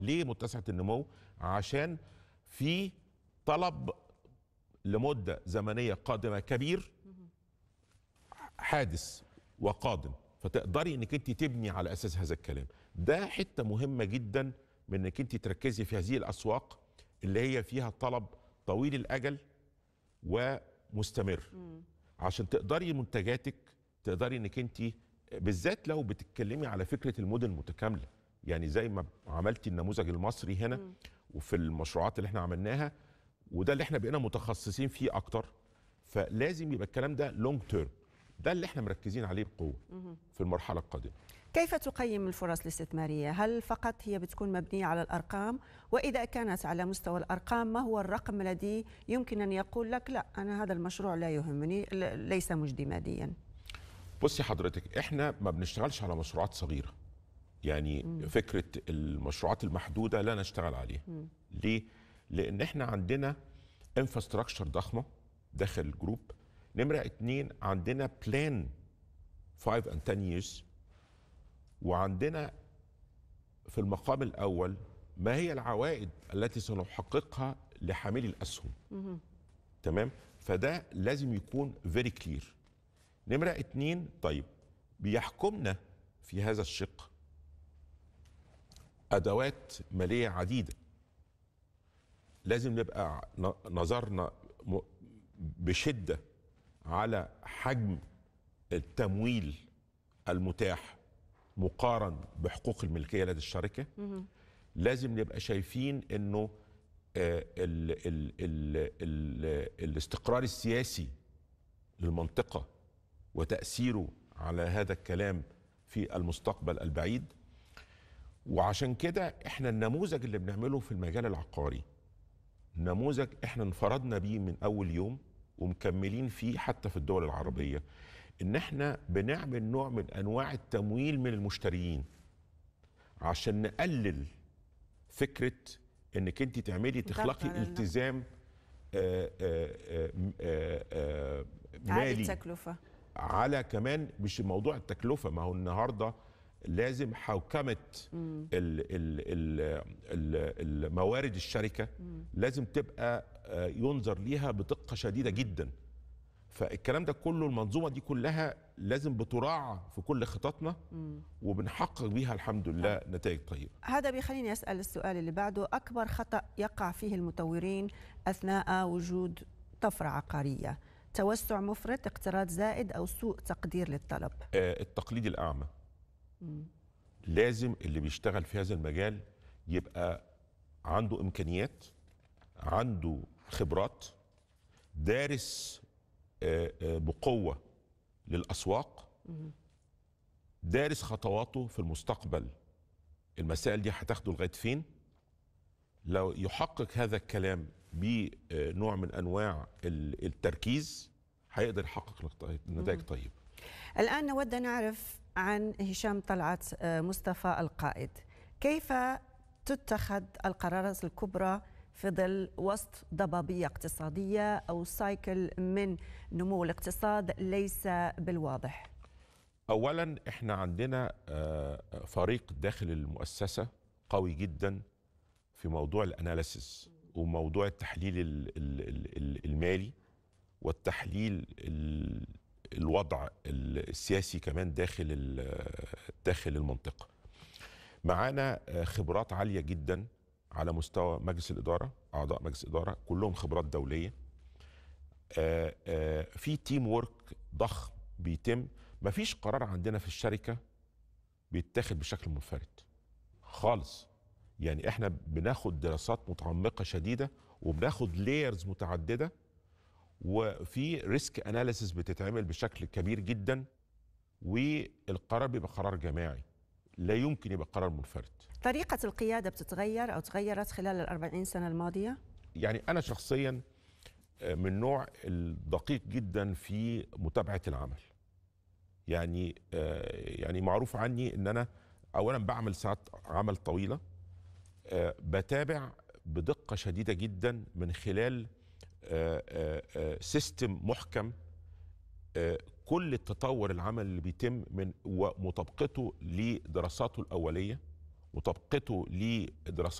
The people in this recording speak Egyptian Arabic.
ليه متسعه النمو عشان في طلب لمده زمنيه قادمه كبير حادث وقادم فتقدري انك انت تبني على اساس هذا الكلام ده حته مهمه جدا من انك انت تركزي في هذه الاسواق اللي هي فيها طلب طويل الاجل ومستمر عشان تقدري منتجاتك تقدري انك انت بالذات لو بتتكلمي على فكره المدن المتكامله يعني زي ما عملتي النموذج المصري هنا وفي المشروعات اللي احنا عملناها وده اللي احنا بقينا متخصصين فيه اكتر فلازم يبقى الكلام ده لونج تيرم ده اللي احنا مركزين عليه بقوه في المرحله القادمه كيف تقيم الفرص الاستثمارية؟ هل فقط هي بتكون مبنية على الأرقام؟ وإذا كانت على مستوى الأرقام ما هو الرقم الذي يمكن أن يقول لك لا أنا هذا المشروع لا يهمني ل- ليس مجدي ماديا بصي حضرتك احنا ما بنشتغلش على مشروعات صغيره يعني مم. فكره المشروعات المحدوده لا نشتغل عليها مم. ليه لان احنا عندنا انفراستراكشر ضخمه داخل الجروب نمره اتنين عندنا بلان 5 and 10 years وعندنا في المقام الاول ما هي العوائد التي سنحققها لحاملي الاسهم تمام فده لازم يكون فيري كلير نمرة اتنين طيب بيحكمنا في هذا الشق أدوات مالية عديدة لازم نبقى ن- نظرنا م- بشدة على حجم التمويل المتاح مقارن بحقوق الملكية لدى الشركة لازم نبقى شايفين انه آه، ال ال ال ال الاستقرار السياسي للمنطقة وتأثيره على هذا الكلام في المستقبل البعيد وعشان كده احنا النموذج اللي بنعمله في المجال العقاري نموذج احنا انفردنا بيه من اول يوم ومكملين فيه حتى في الدول العربية ان احنا بنعمل نوع من انواع التمويل من المشتريين عشان نقلل فكرة انك انت تعملي تخلقي على النقد. التزام آه، آه، آه، آه، آه، عالي مالي التكلفة على كمان مش موضوع التكلفه ما هو النهارده لازم حوكمه ال ال ال ال الموارد الشركه لازم تبقى آه، ينظر ليها بدقه شديده جدا فالكلام ده كله المنظومه دي كلها لازم بتراعى في كل خططنا وبنحقق بيها الحمد لله نتائج طيبه هذا بيخليني أسأل السؤال اللي بعده أكبر خطأ يقع فيه المطورين أثناء وجود طفرة عقارية توسع مفرط اقتراض زائد أو سوء تقدير للطلب آه، التقليد الاعمى لازم اللي بيشتغل في هذا المجال يبقى عنده امكانيات عنده خبرات دارس آه، آه، بقوه للاسواق دارس خطواته في المستقبل المسائل دي هتاخده لغايه فين لو يحقق هذا الكلام بنوع من انواع ال- التركيز هيقدر يحقق نتائج طيبه الآن نود أن نعرف عن هشام طلعت آه، مصطفى القائد كيف تتخذ القرارات الكبرى في ظل وسط ضبابية اقتصادية أو سايكل من نمو الاقتصاد ليس بالواضح اولا احنا عندنا آه، فريق داخل المؤسسه قوي جدا في موضوع الاناليسيس وموضوع التحليل ال- ال- ال- ال- المالي والتحليل ال- الوضع ال- السياسي كمان داخل ال- داخل المنطقه معانا آه، خبرات عاليه جدا على مستوى مجلس الاداره اعضاء مجلس الاداره كلهم خبرات دوليه آه، آه، في تيم وورك ضخم بيتم مفيش قرار عندنا في الشركه بيتاخد بشكل منفرد خالص يعني احنا بناخد دراسات متعمقه شديده وبناخد لايرز متعدده وفي ريسك اناليسيس بتتعمل بشكل كبير جدا والقرار بيبقى قرار جماعي لا يمكن يبقى قرار منفرد طريقة القيادة بتتغير أو تغيرت خلال الأربعين سنة الماضية يعني انا شخصيا آه، من نوع الدقيق جدا في متابعه العمل يعني آه، يعني معروف عني ان انا اولا بعمل ساعات عمل طويله آه، بتابع بدقه شديده جدا من خلال آه، آه، آه، سيستم محكم آه، كل التطور العمل اللي بيتم من ومطابقته لدراساته الاوليه مطابقته لدراسات